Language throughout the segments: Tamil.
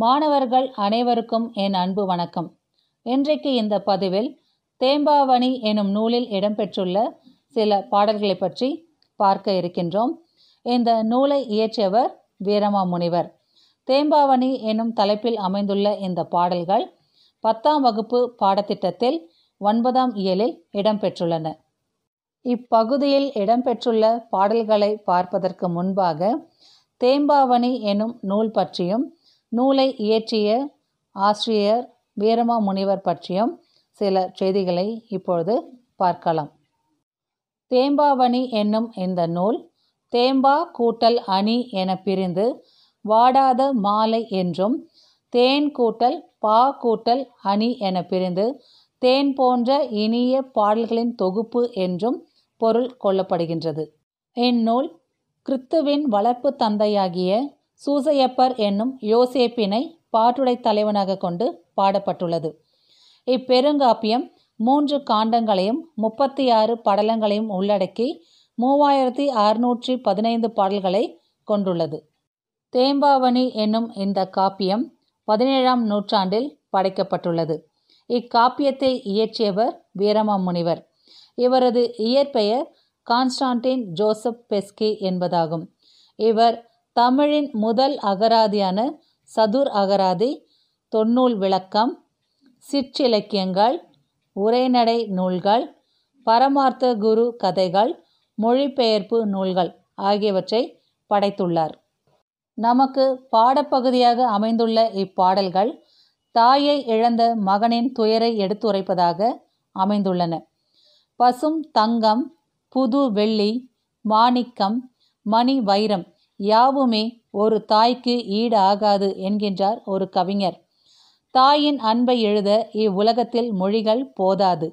மாணவர்கள் அனைவருக்கும் என் அன்பு வணக்கம் இன்றைக்கு இந்த பதிவில் தேம்பாவணி எனும் நூலில் இடம்பெற்றுள்ள சில பாடல்களை பற்றி பார்க்க இருக்கின்றோம் இந்த நூலை இயற்றியவர் வீரமா முனிவர் தேம்பாவணி எனும் தலைப்பில் அமைந்துள்ள இந்த பாடல்கள் பத்தாம் வகுப்பு பாடத்திட்டத்தில் ஒன்பதாம் இயலில் இடம்பெற்றுள்ளன இப்பகுதியில் இடம்பெற்றுள்ள பாடல்களை பார்ப்பதற்கு முன்பாக தேம்பாவணி எனும் நூல் பற்றியும் நூலை இயற்றிய ஆசிரியர் வீரமா முனிவர் பற்றியும் சில செய்திகளை இப்பொழுது பார்க்கலாம் தேம்பாவணி என்னும் இந்த நூல் தேம்பா கூட்டல் அணி என பிரிந்து வாடாத மாலை என்றும் தேன் கூட்டல் பா கூட்டல் அணி என பிரிந்து தேன் போன்ற இனிய பாடல்களின் தொகுப்பு என்றும் பொருள் கொள்ளப்படுகின்றது இந்நூல் கிறித்துவின் வளர்ப்பு தந்தையாகிய சூசையப்பர் என்னும் யோசேப்பினை பாட்டுடை தலைவனாக கொண்டு பாடப்பட்டுள்ளது இப்பெருங்காப்பியம் மூன்று காண்டங்களையும் முப்பத்தி ஆறு படலங்களையும் உள்ளடக்கி மூவாயிரத்தி அறுநூற்றி பதினைந்து பாடல்களை கொண்டுள்ளது தேம்பாவணி என்னும் இந்த காப்பியம் பதினேழாம் நூற்றாண்டில் படைக்கப்பட்டுள்ளது இக்காப்பியத்தை இயற்றியவர் வீரமா முனிவர் இவரது இயற்பெயர் கான்ஸ்டான்டின் ஜோசப் பெஸ்கி என்பதாகும் இவர் தமிழின் முதல் அகராதியான சதுர் அகராதி தொன்னூல் விளக்கம் சிற்றிலக்கியங்கள் உரைநடை நூல்கள் பரமார்த்த குரு கதைகள் மொழிபெயர்ப்பு நூல்கள் ஆகியவற்றை படைத்துள்ளார் நமக்கு பாடப்பகுதியாக அமைந்துள்ள இப்பாடல்கள் தாயை இழந்த மகனின் துயரை எடுத்துரைப்பதாக அமைந்துள்ளன பசும் தங்கம் புது வெள்ளி மாணிக்கம் மணி வைரம் யாவுமே ஒரு தாய்க்கு ஈடு ஆகாது என்கின்றார் ஒரு கவிஞர் தாயின் அன்பை எழுத இவ்வுலகத்தில் மொழிகள் போதாது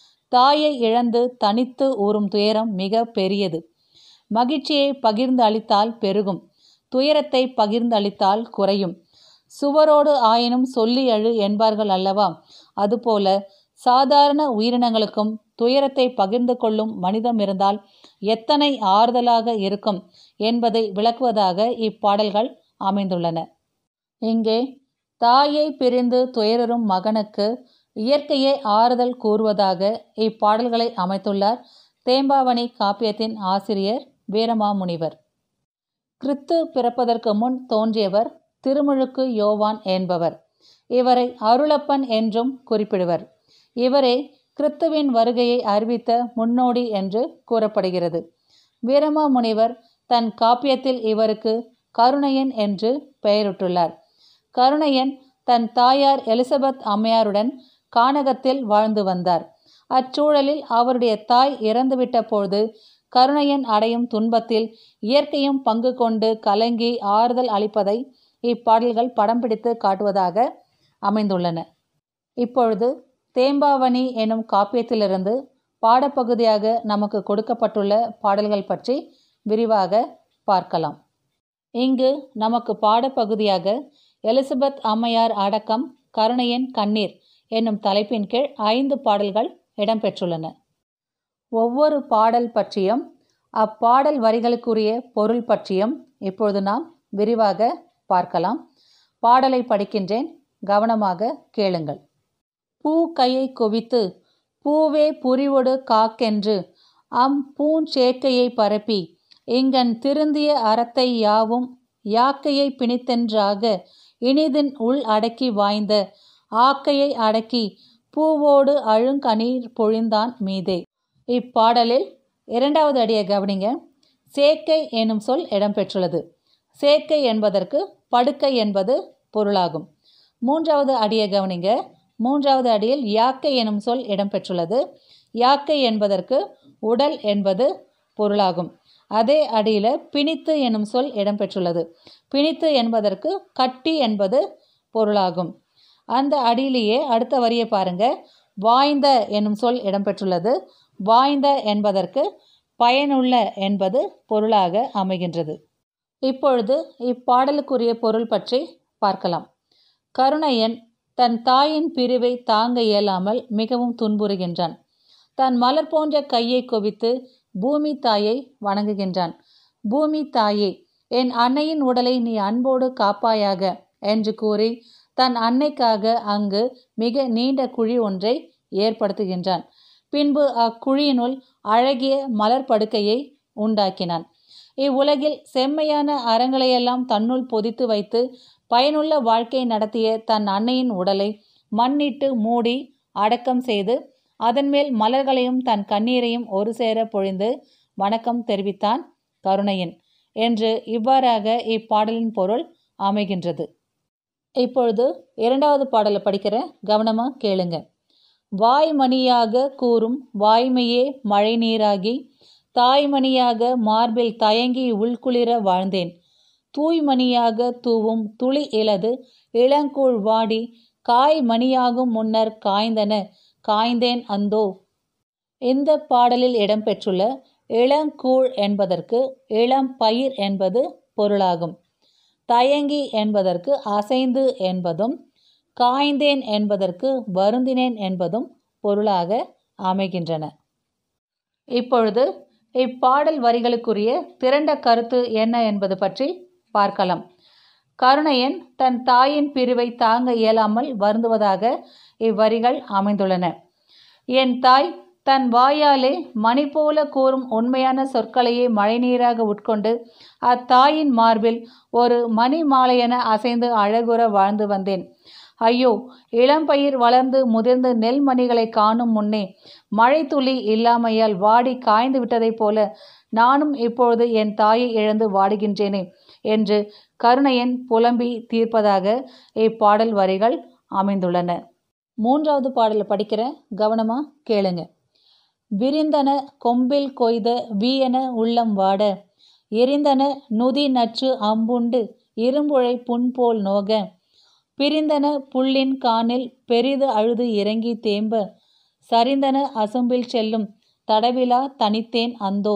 தாயை இழந்து தனித்து ஊறும் துயரம் மிக பெரியது மகிழ்ச்சியை பகிர்ந்து அளித்தால் பெருகும் துயரத்தை பகிர்ந்து அளித்தால் குறையும் சுவரோடு ஆயினும் சொல்லி அழு என்பார்கள் அல்லவா அதுபோல சாதாரண உயிரினங்களுக்கும் துயரத்தை பகிர்ந்து கொள்ளும் மனிதம் இருந்தால் எத்தனை ஆறுதலாக இருக்கும் என்பதை விளக்குவதாக இப்பாடல்கள் அமைந்துள்ளன இங்கே தாயை பிரிந்து துயரரும் மகனுக்கு இயற்கையே ஆறுதல் கூறுவதாக இப்பாடல்களை அமைத்துள்ளார் தேம்பாவணி காப்பியத்தின் ஆசிரியர் வீரமா முனிவர் கிறித்து பிறப்பதற்கு முன் தோன்றியவர் திருமுழுக்கு யோவான் என்பவர் இவரை அருளப்பன் என்றும் குறிப்பிடுவர் இவரே கிறித்துவின் வருகையை அறிவித்த முன்னோடி என்று கூறப்படுகிறது வீரமா முனிவர் தன் காப்பியத்தில் இவருக்கு கருணையன் என்று பெயரிட்டுள்ளார் கருணையன் தன் தாயார் எலிசபெத் அம்மையாருடன் கானகத்தில் வாழ்ந்து வந்தார் அச்சூழலில் அவருடைய தாய் இறந்துவிட்ட பொழுது கருணையன் அடையும் துன்பத்தில் இயற்கையும் பங்கு கொண்டு கலங்கி ஆறுதல் அளிப்பதை இப்பாடல்கள் படம் பிடித்து காட்டுவதாக அமைந்துள்ளன இப்பொழுது தேம்பாவணி எனும் காப்பியத்திலிருந்து பாடப்பகுதியாக நமக்கு கொடுக்கப்பட்டுள்ள பாடல்கள் பற்றி விரிவாக பார்க்கலாம் இங்கு நமக்கு பாடப்பகுதியாக எலிசபெத் அம்மையார் அடக்கம் கருணையன் கண்ணீர் என்னும் தலைப்பின் கீழ் ஐந்து பாடல்கள் இடம்பெற்றுள்ளன ஒவ்வொரு பாடல் பற்றியும் அப்பாடல் வரிகளுக்குரிய பொருள் பற்றியும் இப்பொழுது நாம் விரிவாக பார்க்கலாம் பாடலை படிக்கின்றேன் கவனமாக கேளுங்கள் பூ கையை குவித்து பூவே புரிவொடு காக்கென்று அம் பூஞ்சேக்கையை பரப்பி இங்கன் திருந்திய அறத்தை யாவும் யாக்கையை பிணித்தென்றாக இனிதின் உள் அடக்கி வாய்ந்த ஆக்கையை அடக்கி பூவோடு அழுங்கணீர் பொழிந்தான் மீதே இப்பாடலில் இரண்டாவது அடியை கவனிங்க சேக்கை எனும் சொல் இடம்பெற்றுள்ளது சேக்கை என்பதற்கு படுக்கை என்பது பொருளாகும் மூன்றாவது அடியை கவனிங்க மூன்றாவது அடியில் யாக்கை எனும் சொல் இடம்பெற்றுள்ளது யாக்கை என்பதற்கு உடல் என்பது பொருளாகும் அதே அடியில் பிணித்து எனும் சொல் இடம்பெற்றுள்ளது பிணித்து என்பதற்கு கட்டி என்பது பொருளாகும் அந்த அடியிலேயே அடுத்த வரியை பாருங்க வாய்ந்த எனும் சொல் இடம்பெற்றுள்ளது வாய்ந்த என்பதற்கு பயனுள்ள என்பது பொருளாக அமைகின்றது இப்பொழுது இப்பாடலுக்குரிய பொருள் பற்றி பார்க்கலாம் கருணையன் தன் தாயின் பிரிவை தாங்க இயலாமல் மிகவும் துன்புறுகின்றான் தன் மலர் போன்ற கையை குவித்து பூமி தாயை வணங்குகின்றான் பூமி தாயே என் அன்னையின் உடலை நீ அன்போடு காப்பாயாக என்று கூறி தன் அன்னைக்காக அங்கு மிக நீண்ட குழி ஒன்றை ஏற்படுத்துகின்றான் பின்பு அக்குழியினுள் அழகிய மலர் படுக்கையை உண்டாக்கினான் இவ்வுலகில் செம்மையான அறங்களையெல்லாம் தன்னுள் பொதித்து வைத்து பயனுள்ள வாழ்க்கை நடத்திய தன் அன்னையின் உடலை மண்ணிட்டு மூடி அடக்கம் செய்து அதன்மேல் மலர்களையும் தன் கண்ணீரையும் ஒரு சேர பொழிந்து வணக்கம் தெரிவித்தான் கருணையன் என்று இவ்வாறாக இப்பாடலின் பொருள் அமைகின்றது இப்பொழுது இரண்டாவது பாடலை படிக்கிற கவனமா கேளுங்க வாய்மணியாக கூறும் வாய்மையே மழை நீராகி தாய்மணியாக மார்பில் தயங்கி உள்குளிர வாழ்ந்தேன் தூய்மணியாக தூவும் துளி இலது இளங்கூழ் வாடி காய் மணியாகும் முன்னர் காய்ந்தன காய்ந்தேன் அந்தோ இந்த பாடலில் இடம்பெற்றுள்ள இளங்கூழ் என்பதற்கு இளம் பயிர் என்பது பொருளாகும் தயங்கி என்பதற்கு அசைந்து என்பதும் காய்ந்தேன் என்பதற்கு வருந்தினேன் என்பதும் பொருளாக அமைகின்றன இப்பொழுது இப்பாடல் வரிகளுக்குரிய திரண்ட கருத்து என்ன என்பது பற்றி பார்க்கலாம் கருணையன் தன் தாயின் பிரிவை தாங்க இயலாமல் வருந்துவதாக இவ்வரிகள் அமைந்துள்ளன என் தாய் தன் வாயாலே மணி போல கூறும் உண்மையான சொற்களையே மழைநீராக உட்கொண்டு அத்தாயின் மார்பில் ஒரு மணி மாலையென அசைந்து அழகுற வாழ்ந்து வந்தேன் ஐயோ இளம்பயிர் வளர்ந்து முதிர்ந்து நெல் மணிகளை காணும் முன்னே மழை துளி இல்லாமையால் வாடி காய்ந்து விட்டதைப் போல நானும் இப்பொழுது என் தாயை இழந்து வாடுகின்றேனே என்று கருணையன் புலம்பி தீர்ப்பதாக இப்பாடல் வரிகள் அமைந்துள்ளன மூன்றாவது பாடலை படிக்கிற கவனமா கேளுங்க விரிந்தன கொம்பில் கொய்த வீயன உள்ளம் வாட எரிந்தன நுதி நச்சு அம்புண்டு இரும்புழை புண்போல் நோக பிரிந்தன புள்ளின் காணில் பெரிது அழுது இறங்கி தேம்ப சரிந்தன அசும்பில் செல்லும் தடவிலா தனித்தேன் அந்தோ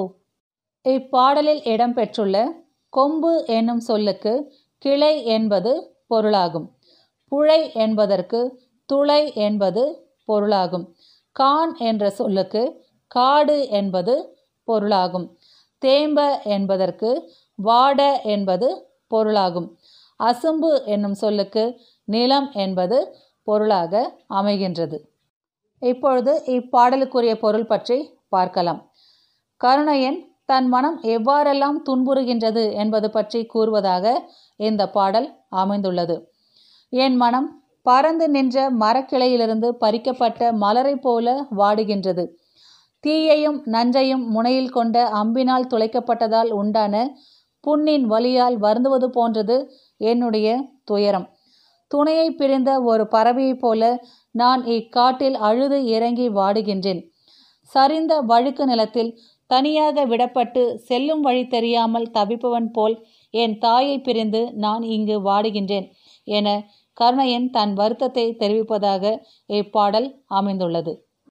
இப்பாடலில் இடம்பெற்றுள்ள கொம்பு என்னும் சொல்லுக்கு கிளை என்பது பொருளாகும் புழை என்பதற்கு துளை என்பது பொருளாகும் கான் என்ற சொல்லுக்கு காடு என்பது பொருளாகும் தேம்ப என்பதற்கு வாட என்பது பொருளாகும் அசும்பு என்னும் சொல்லுக்கு நிலம் என்பது பொருளாக அமைகின்றது இப்பொழுது இப்பாடலுக்குரிய பொருள் பற்றி பார்க்கலாம் கருணையன் தன் மனம் எவ்வாறெல்லாம் துன்புறுகின்றது என்பது பற்றி கூறுவதாக இந்த பாடல் அமைந்துள்ளது என் மனம் பறந்து நின்ற மரக்கிளையிலிருந்து பறிக்கப்பட்ட மலரை போல வாடுகின்றது தீயையும் நஞ்சையும் முனையில் கொண்ட அம்பினால் துளைக்கப்பட்டதால் உண்டான புண்ணின் வலியால் வருந்துவது போன்றது என்னுடைய துயரம் துணையை பிரிந்த ஒரு பறவையைப் போல நான் இக்காட்டில் அழுது இறங்கி வாடுகின்றேன் சரிந்த வழுக்கு நிலத்தில் தனியாக விடப்பட்டு செல்லும் வழி தெரியாமல் தவிப்பவன் போல் என் தாயை பிரிந்து நான் இங்கு வாடுகின்றேன் என கருணையன் தன் வருத்தத்தை தெரிவிப்பதாக இப்பாடல் அமைந்துள்ளது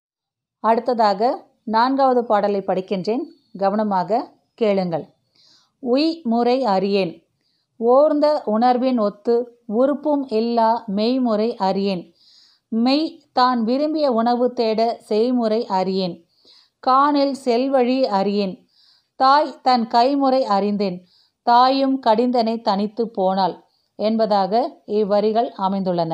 அடுத்ததாக நான்காவது பாடலை படிக்கின்றேன் கவனமாக கேளுங்கள் உய் முறை அறியேன் ஓர்ந்த உணர்வின் ஒத்து உறுப்பும் இல்லா மெய்முறை அறியேன் மெய் தான் விரும்பிய உணவு தேட செய்முறை அறியேன் காணில் செல்வழி அறியேன் தாய் தன் கைமுறை அறிந்தேன் தாயும் கடிந்தனை தனித்து போனாள் என்பதாக இவ்வரிகள் அமைந்துள்ளன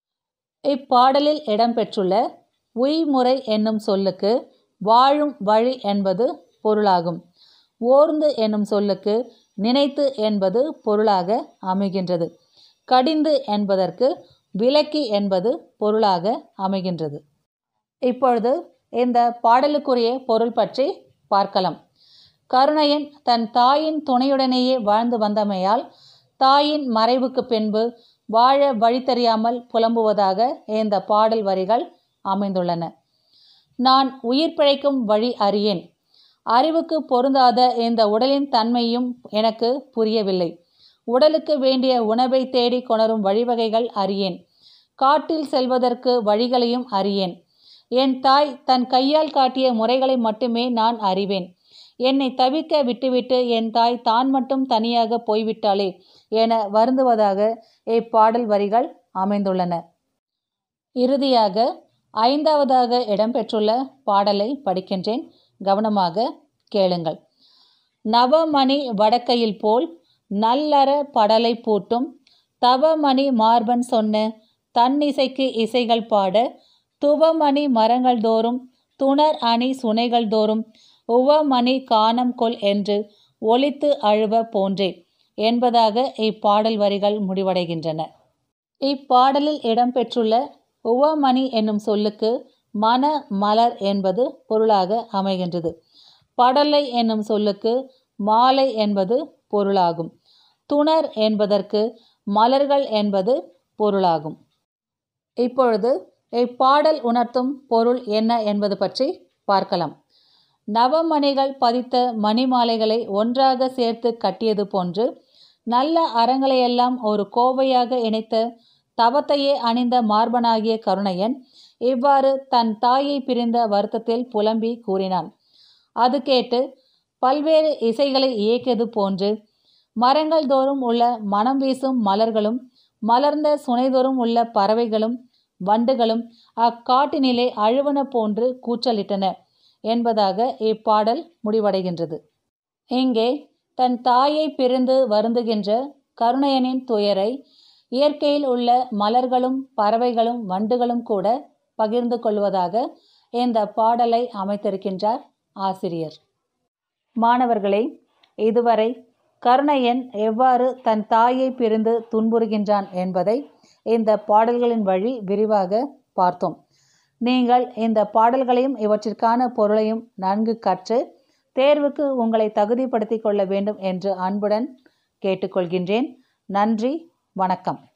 இப்பாடலில் இடம்பெற்றுள்ள உய்முறை என்னும் சொல்லுக்கு வாழும் வழி என்பது பொருளாகும் ஓர்ந்து என்னும் சொல்லுக்கு நினைத்து என்பது பொருளாக அமைகின்றது கடிந்து என்பதற்கு விலக்கி என்பது பொருளாக அமைகின்றது இப்பொழுது இந்த பாடலுக்குரிய பொருள் பற்றி பார்க்கலாம் கருணையன் தன் தாயின் துணையுடனேயே வாழ்ந்து வந்தமையால் தாயின் மறைவுக்கு பின்பு வாழ வழி தெரியாமல் புலம்புவதாக இந்த பாடல் வரிகள் அமைந்துள்ளன நான் உயிர் பிழைக்கும் வழி அறியேன் அறிவுக்கு பொருந்தாத இந்த உடலின் தன்மையும் எனக்கு புரியவில்லை உடலுக்கு வேண்டிய உணவை தேடி கொணரும் வழிவகைகள் அறியேன் காட்டில் செல்வதற்கு வழிகளையும் அறியேன் என் தாய் தன் கையால் காட்டிய முறைகளை மட்டுமே நான் அறிவேன் என்னை தவிக்க விட்டுவிட்டு என் தாய் தான் மட்டும் தனியாக போய்விட்டாளே என வருந்துவதாக இப்பாடல் வரிகள் அமைந்துள்ளன இறுதியாக ஐந்தாவதாக இடம்பெற்றுள்ள பாடலை படிக்கின்றேன் கவனமாக கேளுங்கள் நவமணி வடக்கையில் போல் நல்லற படலை பூட்டும் தவமணி மார்பன் சொன்ன தன்னிசைக்கு இசைகள் பாட துவமணி மரங்கள் தோறும் துணர் அணி சுனைகள் தோறும் உவமணி காணம் கொள் என்று ஒலித்து அழுவ போன்றேன் என்பதாக இப்பாடல் வரிகள் முடிவடைகின்றன இப்பாடலில் இடம்பெற்றுள்ள உவமணி என்னும் சொல்லுக்கு மன மலர் என்பது பொருளாக அமைகின்றது படலை என்னும் சொல்லுக்கு மாலை என்பது பொருளாகும் துணர் என்பதற்கு மலர்கள் என்பது பொருளாகும் இப்பொழுது இப்பாடல் உணர்த்தும் பொருள் என்ன என்பது பற்றி பார்க்கலாம் நவமணிகள் பதித்த மணிமாலைகளை ஒன்றாக சேர்த்து கட்டியது போன்று நல்ல அறங்களையெல்லாம் ஒரு கோவையாக இணைத்த தவத்தையே அணிந்த மார்பனாகிய கருணையன் இவ்வாறு தன் தாயை பிரிந்த வருத்தத்தில் புலம்பி கூறினான் அது கேட்டு பல்வேறு இசைகளை இயக்கியது போன்று மரங்கள் தோறும் உள்ள மனம் வீசும் மலர்களும் மலர்ந்த சுனைதோறும் உள்ள பறவைகளும் வண்டுகளும் அக்காட்டினிலே அழுவன போன்று கூச்சலிட்டன என்பதாக இப்பாடல் முடிவடைகின்றது இங்கே தன் தாயை பிரிந்து வருந்துகின்ற கருணையனின் துயரை இயற்கையில் உள்ள மலர்களும் பறவைகளும் வண்டுகளும் கூட பகிர்ந்து கொள்வதாக இந்த பாடலை அமைத்திருக்கின்றார் ஆசிரியர் மாணவர்களே இதுவரை கருணையன் எவ்வாறு தன் தாயை பிரிந்து துன்புறுகின்றான் என்பதை இந்த பாடல்களின் வழி விரிவாக பார்த்தோம் நீங்கள் இந்த பாடல்களையும் இவற்றிற்கான பொருளையும் நன்கு கற்று தேர்வுக்கு உங்களை தகுதிப்படுத்திக் கொள்ள வேண்டும் என்று அன்புடன் கேட்டுக்கொள்கின்றேன் நன்றி வணக்கம்